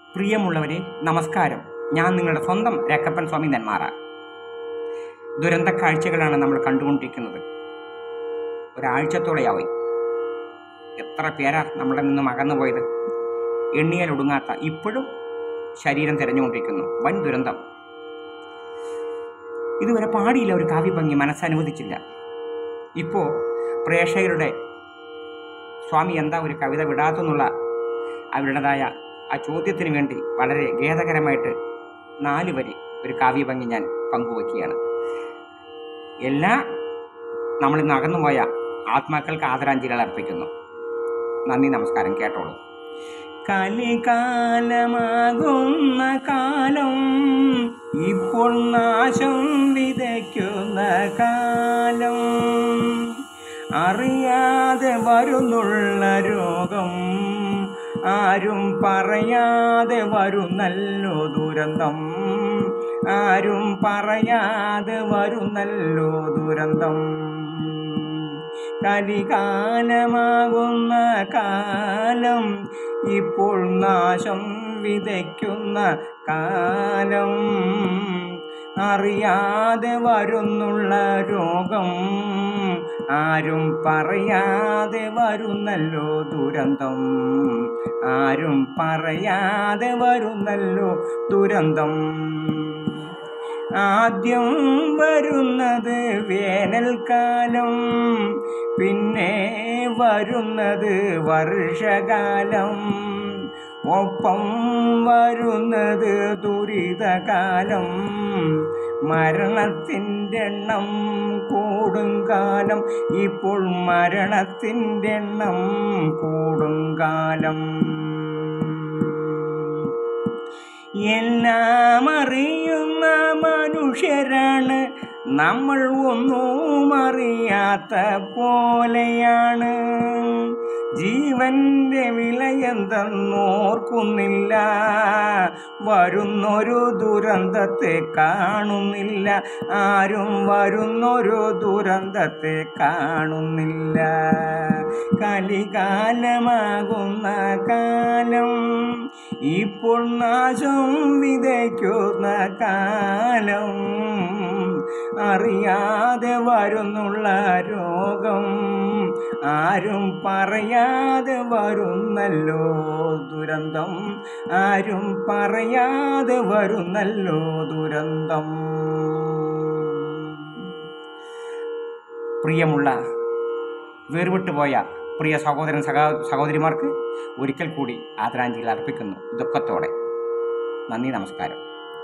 പ്രിയമുള്ളവരെ നമസ്കാരം ഞാൻ നിങ്ങളുടെ സ്വന്തം രക്കപ്പൻ സ്വാമി നെന്മാറ ദുരന്ത കാഴ്ചകളാണ് നമ്മൾ കണ്ടുകൊണ്ടിരിക്കുന്നത് ഒരാഴ്ചത്തോടെയായി എത്ര പേരാ നമ്മുടെ നിന്നും അകന്നു പോയത് എണ്ണിയാൽ ഒടുങ്ങാത്ത ഇപ്പോഴും ശരീരം തിരഞ്ഞുകൊണ്ടിരിക്കുന്നു വൻ ദുരന്തം ഇതുവരെ പാടിയില്ല ഒരു കാവ്യഭംഗി മനസ്സനുവദിച്ചില്ല ഇപ്പോൾ പ്രേക്ഷകരുടെ സ്വാമി എന്താ ഒരു കവിത വിടാത്തെന്നുള്ള അവരുടേതായ ആ ചോദ്യത്തിന് വേണ്ടി വളരെ ഖേദകരമായിട്ട് നാല് വരി ഒരു കാവ്യഭംഗി ഞാൻ പങ്കുവയ്ക്കുകയാണ് എല്ലാ നമ്മളിന്ന് അകന്നുപോയ ആത്മാക്കൾക്ക് ആദരാഞ്ജലികൾ അർപ്പിക്കുന്നു നന്ദി നമസ്കാരം കേട്ടോളൂ കലികാലമാകുന്ന കാലം ഇപ്പോൾ നാശം വിതയ്ക്കുന്ന കാലം അറിയാതെ വരുന്നുള്ള രോഗം ആരും പറയാതെ വരുന്നല്ലോ ദുരന്തം ആരും പറയാതെ വരുന്നല്ലോ ദുരന്തം കലികാലമാകുന്ന കാലം ഇപ്പോൾ നാശം വിതയ്ക്കുന്ന കാലം അറിയാതെ വരുന്നുള്ള രോഗം ആരും പറയാതെ വരുന്നല്ലോ ദുരന്തം ആരും പറയാതെ വരുന്നല്ലോ ദുരന്തം ആദ്യം വരുന്നത് വേനൽക്കാലം പിന്നെ വരുന്നത് വർഷകാലം ഒപ്പം വരുന്നത് ദുരിതകാലം മരണത്തിൻ്റെ എണ്ണം കൂടും കാലം ഇപ്പോൾ മരണത്തിൻ്റെ എണ്ണം കൂടും കാലം എല്ലാം അറിയുന്ന മനുഷ്യരാണ് നമ്മൾ ഒന്നും അറിയാത്ത പോലെയാണ് ജീവന്റെ വിലയെന്തെന്നോർക്കുന്നില്ല വരുന്നൊരു ദുരന്തത്തെ കാണുന്നില്ല ആരും വരുന്നൊരു ദുരന്തത്തെ കാണുന്നില്ല കലികാലമാകുന്ന കാലം ഇപ്പോൾ നാശം വിതയ്ക്കുന്ന കാലം അറിയാതെ വരുന്നുള്ള രോഗം ആരും പറയാതെ വരുന്നല്ലോ ദുരന്തം ആരും പറയാതെ വരുന്നല്ലോ ദുരന്തം പ്രിയമുള്ള വേർവിട്ടുപോയ പ്രിയ സഹോദരൻ സഹോ സഹോദരിമാർക്ക് ഒരിക്കൽ കൂടി ആദരാഞ്ജലികൾ അർപ്പിക്കുന്നു ദുഃഖത്തോടെ നന്ദി നമസ്കാരം